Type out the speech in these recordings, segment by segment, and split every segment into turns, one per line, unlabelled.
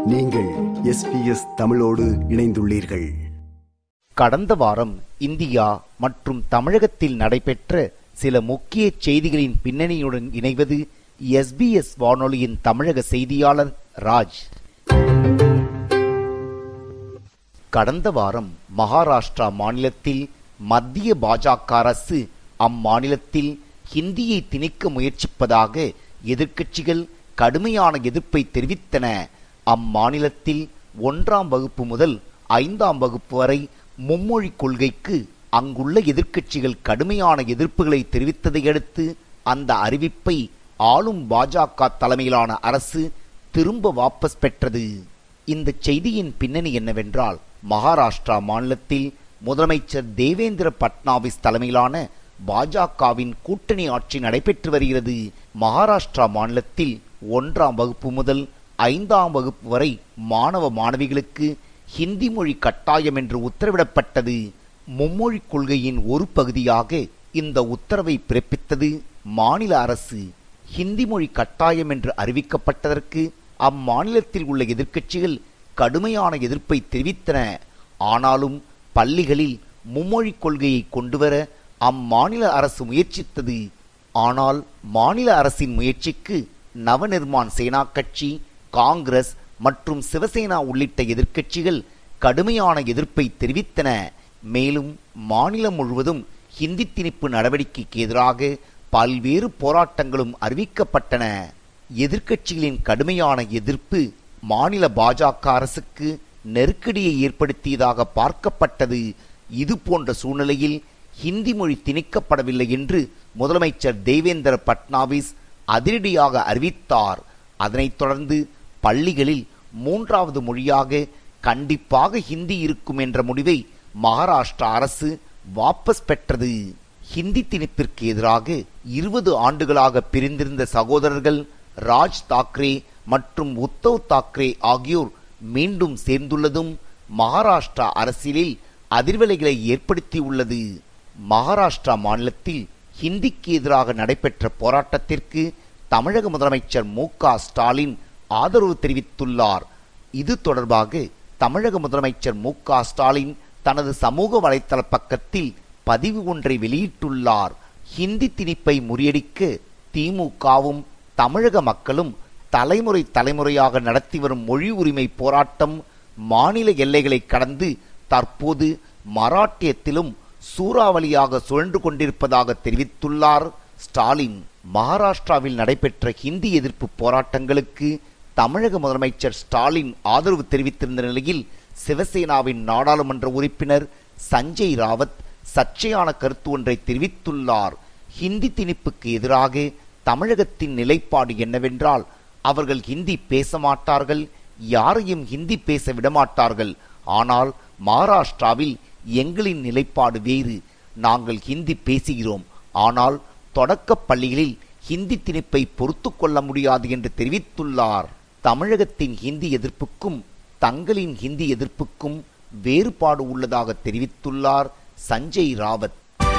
நீங்கள் எஸ்பிஎஸ் தமிழோடு இணைந்துள்ளீர்கள்
கடந்த வாரம் இந்தியா மற்றும் தமிழகத்தில் நடைபெற்ற சில முக்கிய செய்திகளின் பின்னணியுடன் இணைவது எஸ்பிஎஸ் வானொலியின் தமிழக செய்தியாளர் ராஜ் கடந்த வாரம் மகாராஷ்டிரா மாநிலத்தில் மத்திய பாஜக அரசு அம்மாநிலத்தில் ஹிந்தியை திணிக்க முயற்சிப்பதாக எதிர்க்கட்சிகள் கடுமையான எதிர்ப்பை தெரிவித்தன அம்மாநிலத்தில் ஒன்றாம் வகுப்பு முதல் ஐந்தாம் வகுப்பு வரை மும்மொழி கொள்கைக்கு அங்குள்ள எதிர்க்கட்சிகள் கடுமையான எதிர்ப்புகளை தெரிவித்ததை அடுத்து அந்த அறிவிப்பை ஆளும் பாஜக தலைமையிலான அரசு திரும்ப வாபஸ் பெற்றது இந்த செய்தியின் பின்னணி என்னவென்றால் மகாராஷ்டிரா மாநிலத்தில் முதலமைச்சர் தேவேந்திர பட்னாவிஸ் தலைமையிலான பாஜகவின் கூட்டணி ஆட்சி நடைபெற்று வருகிறது மகாராஷ்டிரா மாநிலத்தில் ஒன்றாம் வகுப்பு முதல் ஐந்தாம் வகுப்பு வரை மாணவ மாணவிகளுக்கு ஹிந்தி மொழி கட்டாயம் என்று உத்தரவிடப்பட்டது மும்மொழி கொள்கையின் ஒரு பகுதியாக இந்த உத்தரவை பிறப்பித்தது மாநில அரசு ஹிந்தி மொழி கட்டாயம் என்று அறிவிக்கப்பட்டதற்கு அம்மாநிலத்தில் உள்ள எதிர்க்கட்சிகள் கடுமையான எதிர்ப்பை தெரிவித்தன ஆனாலும் பள்ளிகளில் மும்மொழி கொள்கையை கொண்டுவர அம்மாநில அரசு முயற்சித்தது ஆனால் மாநில அரசின் முயற்சிக்கு நவநிர்மான் சேனா கட்சி காங்கிரஸ் மற்றும் சிவசேனா உள்ளிட்ட எதிர்க்கட்சிகள் கடுமையான எதிர்ப்பை தெரிவித்தன மேலும் மாநிலம் முழுவதும் ஹிந்தி திணிப்பு நடவடிக்கைக்கு எதிராக பல்வேறு போராட்டங்களும் அறிவிக்கப்பட்டன எதிர்க்கட்சிகளின் கடுமையான எதிர்ப்பு மாநில பாஜக அரசுக்கு நெருக்கடியை ஏற்படுத்தியதாக பார்க்கப்பட்டது இது போன்ற சூழ்நிலையில் ஹிந்தி மொழி திணிக்கப்படவில்லை என்று முதலமைச்சர் தேவேந்திர பட்னாவிஸ் அதிரடியாக அறிவித்தார் அதனைத் தொடர்ந்து பள்ளிகளில் மூன்றாவது மொழியாக கண்டிப்பாக ஹிந்தி இருக்கும் என்ற முடிவை மகாராஷ்டிரா அரசு வாபஸ் பெற்றது ஹிந்தி திணிப்பிற்கு எதிராக இருபது ஆண்டுகளாக பிரிந்திருந்த சகோதரர்கள் ராஜ் தாக்கரே மற்றும் உத்தவ் தாக்கரே ஆகியோர் மீண்டும் சேர்ந்துள்ளதும் மகாராஷ்டிரா அரசியலில் அதிர்வலைகளை ஏற்படுத்தியுள்ளது மகாராஷ்டிரா மாநிலத்தில் ஹிந்திக்கு எதிராக நடைபெற்ற போராட்டத்திற்கு தமிழக முதலமைச்சர் மு க ஸ்டாலின் ஆதரவு தெரிவித்துள்ளார் இது தொடர்பாக தமிழக முதலமைச்சர் மு க ஸ்டாலின் தனது சமூக வலைத்தள பக்கத்தில் பதிவு ஒன்றை வெளியிட்டுள்ளார் ஹிந்தி திணிப்பை முறியடிக்க திமுகவும் தமிழக மக்களும் தலைமுறை தலைமுறையாக நடத்தி வரும் மொழி உரிமை போராட்டம் மாநில எல்லைகளை கடந்து தற்போது மராட்டியத்திலும் சூறாவளியாக சுழன்று கொண்டிருப்பதாக தெரிவித்துள்ளார் ஸ்டாலின் மகாராஷ்டிராவில் நடைபெற்ற ஹிந்தி எதிர்ப்பு போராட்டங்களுக்கு தமிழக முதலமைச்சர் ஸ்டாலின் ஆதரவு தெரிவித்திருந்த நிலையில் சிவசேனாவின் நாடாளுமன்ற உறுப்பினர் சஞ்சய் ராவத் சர்ச்சையான கருத்து ஒன்றை தெரிவித்துள்ளார் ஹிந்தி திணிப்புக்கு எதிராக தமிழகத்தின் நிலைப்பாடு என்னவென்றால் அவர்கள் ஹிந்தி பேச மாட்டார்கள் யாரையும் ஹிந்தி பேச விடமாட்டார்கள் ஆனால் மகாராஷ்டிராவில் எங்களின் நிலைப்பாடு வேறு நாங்கள் ஹிந்தி பேசுகிறோம் ஆனால் தொடக்கப் பள்ளிகளில் ஹிந்தி திணிப்பை பொறுத்து கொள்ள முடியாது என்று தெரிவித்துள்ளார் தமிழகத்தின் ஹிந்தி எதிர்ப்புக்கும் தங்களின் ஹிந்தி எதிர்ப்புக்கும் வேறுபாடு உள்ளதாக தெரிவித்துள்ளார் சஞ்சய் ராவத்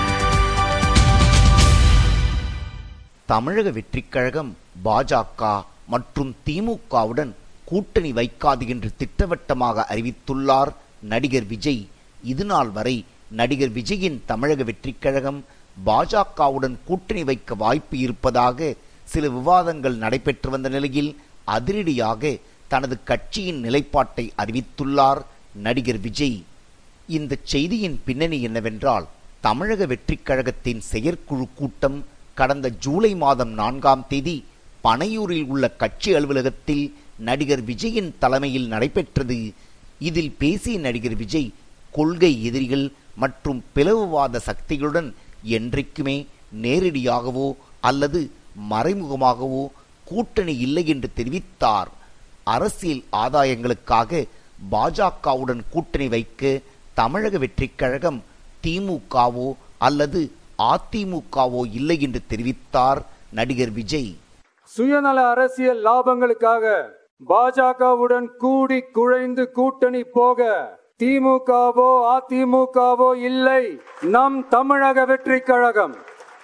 தமிழக வெற்றிக் கழகம் பாஜக மற்றும் திமுகவுடன் கூட்டணி வைக்காது என்று திட்டவட்டமாக அறிவித்துள்ளார் நடிகர் விஜய் இதுநாள் வரை நடிகர் விஜயின் தமிழக வெற்றிக் கழகம் பாஜகவுடன் கூட்டணி வைக்க வாய்ப்பு இருப்பதாக சில விவாதங்கள் நடைபெற்று வந்த நிலையில் அதிரடியாக தனது கட்சியின் நிலைப்பாட்டை அறிவித்துள்ளார் நடிகர் விஜய் இந்த செய்தியின் பின்னணி என்னவென்றால் தமிழக வெற்றிக் கழகத்தின் செயற்குழு கூட்டம் கடந்த ஜூலை மாதம் நான்காம் தேதி பனையூரில் உள்ள கட்சி அலுவலகத்தில் நடிகர் விஜயின் தலைமையில் நடைபெற்றது இதில் பேசிய நடிகர் விஜய் கொள்கை எதிரிகள் மற்றும் பிளவுவாத சக்திகளுடன் என்றைக்குமே நேரடியாகவோ அல்லது மறைமுகமாகவோ கூட்டணி இல்லை என்று தெரிவித்தார் அரசியல் ஆதாயங்களுக்காக பாஜகவுடன் கூட்டணி வைக்க தமிழக வெற்றிக் கழகம் திமுகவோ அல்லது அதிமுகவோ இல்லை என்று தெரிவித்தார் நடிகர் விஜய்
சுயநல அரசியல் லாபங்களுக்காக பாஜகவுடன் கூடி குழைந்து கூட்டணி போக திமுகவோ அதிமுகவோ இல்லை நம் தமிழக வெற்றி கழகம்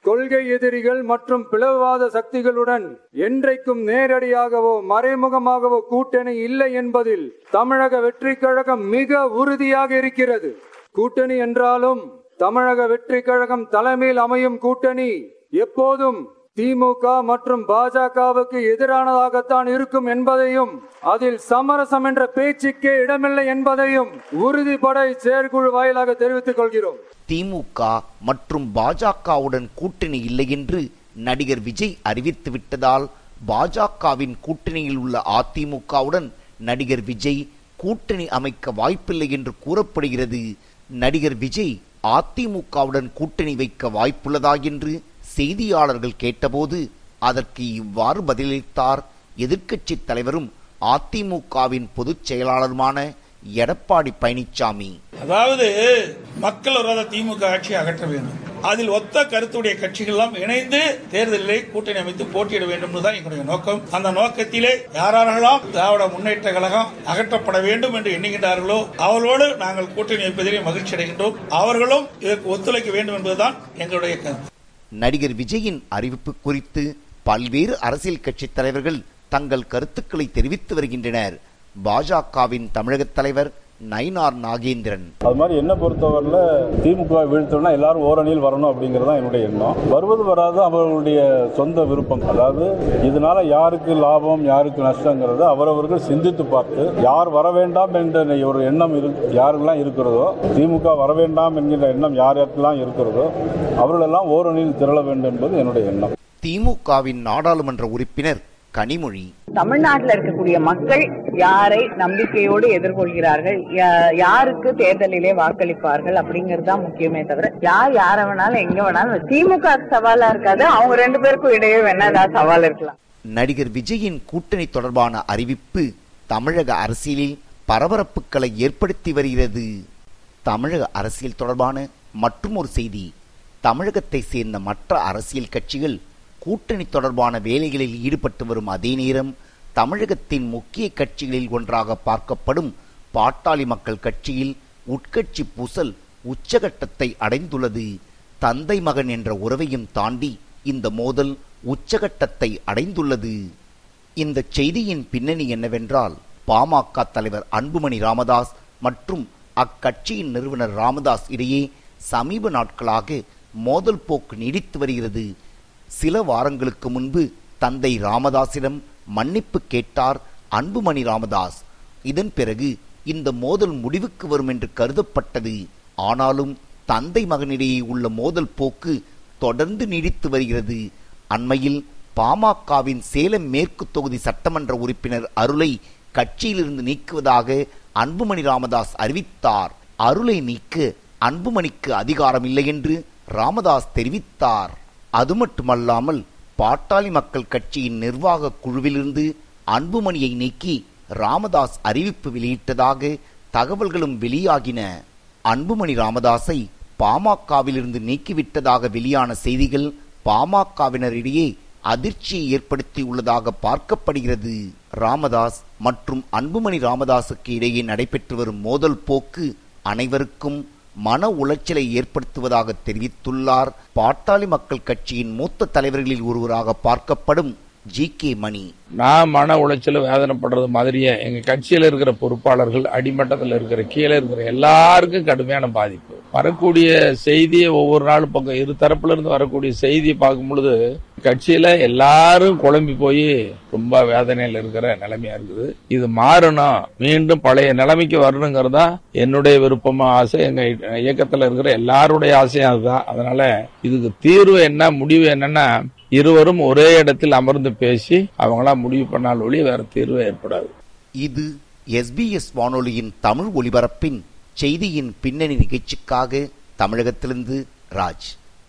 கொள்கை எதிரிகள் மற்றும் பிளவுவாத சக்திகளுடன் என்றைக்கும் நேரடியாகவோ மறைமுகமாகவோ கூட்டணி இல்லை என்பதில் தமிழக வெற்றி கழகம் மிக உறுதியாக இருக்கிறது கூட்டணி என்றாலும் தமிழக வெற்றி கழகம் தலைமையில் அமையும் கூட்டணி எப்போதும் திமுக மற்றும் பாஜகவுக்கு எதிரானதாகத்தான் இருக்கும் என்பதையும் அதில் சமரசம் என்ற பேச்சுக்கே இடமில்லை என்பதையும் உறுதிப்பட செயற்குழு வாயிலாக தெரிவித்துக் கொள்கிறோம்
திமுக மற்றும் பாஜகவுடன் கூட்டணி இல்லை என்று நடிகர் விஜய் அறிவித்து விட்டதால் பாஜகவின் கூட்டணியில் உள்ள அதிமுகவுடன் நடிகர் விஜய் கூட்டணி அமைக்க வாய்ப்பில்லை என்று கூறப்படுகிறது நடிகர் விஜய் அதிமுகவுடன் கூட்டணி வைக்க வாய்ப்புள்ளதா என்று செய்தியாளர்கள் கேட்டபோது அதற்கு இவ்வாறு பதிலளித்தார் எதிர்க்கட்சித் தலைவரும் அதிமுகவின் பொதுச் செயலாளருமான எடப்பாடி பழனிசாமி
அதாவது மக்கள் விரோத திமுக ஆட்சியை அகற்ற வேண்டும் அதில் ஒத்த கருத்துடைய கட்சிகள் எல்லாம் இணைந்து தேர்தலிலே கூட்டணி அமைத்து போட்டியிட வேண்டும் தான் எங்களுடைய நோக்கம் அந்த நோக்கத்திலே யாரெல்லாம் திராவிட முன்னேற்ற கழகம் அகற்றப்பட வேண்டும் என்று எண்ணுகின்றார்களோ அவர்களோடு நாங்கள் கூட்டணி வைப்பதிலே மகிழ்ச்சி அடைகின்றோம் அவர்களும் இதற்கு ஒத்துழைக்க வேண்டும் என்பதுதான் எங்களுடைய கருத்து
நடிகர் விஜயின் அறிவிப்பு குறித்து பல்வேறு அரசியல் கட்சித் தலைவர்கள் தங்கள் கருத்துக்களை தெரிவித்து வருகின்றனர் பாஜகவின் தமிழக தலைவர் நயினார் நாகேந்திரன்
அது மாதிரி என்ன பொறுத்தவரையில் திமுக வீழ்த்தணும்னா எல்லாரும் ஓரணியில் வரணும் அப்படிங்கிறது தான் என்னுடைய எண்ணம் வருவது வராது அவர்களுடைய சொந்த விருப்பம் அதாவது இதனால யாருக்கு லாபம் யாருக்கு நஷ்டங்கிறத அவரவர்கள் சிந்தித்து பார்த்து யார் வர வேண்டாம் என்ற ஒரு எண்ணம் இரு யாருக்கெல்லாம் இருக்கிறதோ திமுக வர வேண்டாம் என்கின்ற எண்ணம் யார் யாருக்கெல்லாம் இருக்கிறதோ அவர்களெல்லாம் ஓரணியில் திரள வேண்டும் என்பது என்னுடைய எண்ணம்
திமுகவின் நாடாளுமன்ற உறுப்பினர் கனிமொழி
தமிழ்நாட்டில் இருக்கக்கூடிய மக்கள் யாரை நம்பிக்கையோடு எதிர்கொள்கிறார்கள் யா- யாருக்கு தேர்தலிலே வாக்களிப்பார்கள் அப்படிங்கிறது தான் முக்கியமே தவிர யார் யார வேணாலும் எங்க வேணாலும் திமுக சவாலா இருக்காது அவங்க ரெண்டு பேருக்கும் இடையே வேணா ஏதாவது சவால் இருக்கலாம்
நடிகர் விஜயின் கூட்டணி தொடர்பான அறிவிப்பு தமிழக அரசியலில் பரபரப்புகளை ஏற்படுத்தி வருகிறது தமிழக அரசியல் தொடர்பான மற்றுமொரு செய்தி தமிழகத்தை சேர்ந்த மற்ற அரசியல் கட்சிகள் கூட்டணி தொடர்பான வேலைகளில் ஈடுபட்டு வரும் அதே நேரம் தமிழகத்தின் முக்கிய கட்சிகளில் ஒன்றாக பார்க்கப்படும் பாட்டாளி மக்கள் கட்சியில் உட்கட்சி பூசல் உச்சகட்டத்தை அடைந்துள்ளது தந்தை மகன் என்ற உறவையும் தாண்டி இந்த மோதல் உச்சகட்டத்தை அடைந்துள்ளது இந்த செய்தியின் பின்னணி என்னவென்றால் பாமக தலைவர் அன்புமணி ராமதாஸ் மற்றும் அக்கட்சியின் நிறுவனர் ராமதாஸ் இடையே சமீப நாட்களாக மோதல் போக்கு நீடித்து வருகிறது சில வாரங்களுக்கு முன்பு தந்தை ராமதாசிடம் மன்னிப்பு கேட்டார் அன்புமணி ராமதாஸ் இதன் பிறகு இந்த மோதல் முடிவுக்கு வரும் என்று கருதப்பட்டது ஆனாலும் தந்தை மகனிடையே உள்ள மோதல் போக்கு தொடர்ந்து நீடித்து வருகிறது அண்மையில் பாமகவின் சேலம் மேற்கு தொகுதி சட்டமன்ற உறுப்பினர் அருளை கட்சியிலிருந்து நீக்குவதாக அன்புமணி ராமதாஸ் அறிவித்தார் அருளை நீக்க அன்புமணிக்கு அதிகாரம் இல்லை என்று ராமதாஸ் தெரிவித்தார் அது மட்டுமல்லாமல் பாட்டாளி மக்கள் கட்சியின் நிர்வாக குழுவிலிருந்து அன்புமணியை நீக்கி ராமதாஸ் அறிவிப்பு வெளியிட்டதாக தகவல்களும் வெளியாகின அன்புமணி ராமதாஸை பாமகவிலிருந்து நீக்கிவிட்டதாக வெளியான செய்திகள் பாமகவினரிடையே அதிர்ச்சியை ஏற்படுத்தியுள்ளதாக பார்க்கப்படுகிறது ராமதாஸ் மற்றும் அன்புமணி ராமதாஸுக்கு இடையே நடைபெற்று வரும் மோதல் போக்கு அனைவருக்கும் மன உளைச்சலை ஏற்படுத்துவதாக தெரிவித்துள்ளார் பாட்டாளி மக்கள் கட்சியின் மூத்த தலைவர்களில் ஒருவராக பார்க்கப்படும் ஜி கே மணி
நான் மன உளைச்சல வேதனைப்படுறது மாதிரியே எங்க கட்சியில இருக்கிற பொறுப்பாளர்கள் அடிமட்டத்தில் இருக்கிற கீழே இருக்கிற எல்லாருக்கும் கடுமையான பாதிப்பு வரக்கூடிய செய்தியை ஒவ்வொரு நாளும் பக்கம் இரு தரப்புல இருந்து வரக்கூடிய செய்தியை பார்க்கும் பொழுது கட்சியில எல்லாரும் குழம்பி போய் ரொம்ப வேதனையில இருக்கிற நிலைமையா இருக்குது இது மாறணும் மீண்டும் பழைய நிலைமைக்கு வரணுங்கிறதா என்னுடைய விருப்பமா ஆசை எங்க இயக்கத்துல இருக்கிற எல்லாருடைய ஆசையும் அதுதான் அதனால இதுக்கு தீர்வு என்ன முடிவு என்னன்னா இருவரும் ஒரே இடத்தில் அமர்ந்து பேசி அவங்களா முடிவு பண்ணால் ஒளி வேற தீர்வு ஏற்படாது
இது எஸ்பிஎஸ் வானொலியின் தமிழ் ஒலிபரப்பின் செய்தியின் பின்னணி நிகழ்ச்சிக்காக தமிழகத்திலிருந்து ராஜ்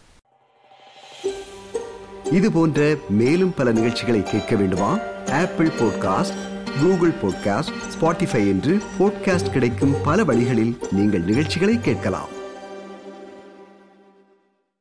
இது போன்ற மேலும் பல நிகழ்ச்சிகளை கேட்க வேண்டுமா Apple podcast Google podcast Spotify என்று பாட்காஸ்ட் கிடைக்கும் பல வழிகளில் நீங்கள் நிகழ்ச்சிகளை கேட்கலாம்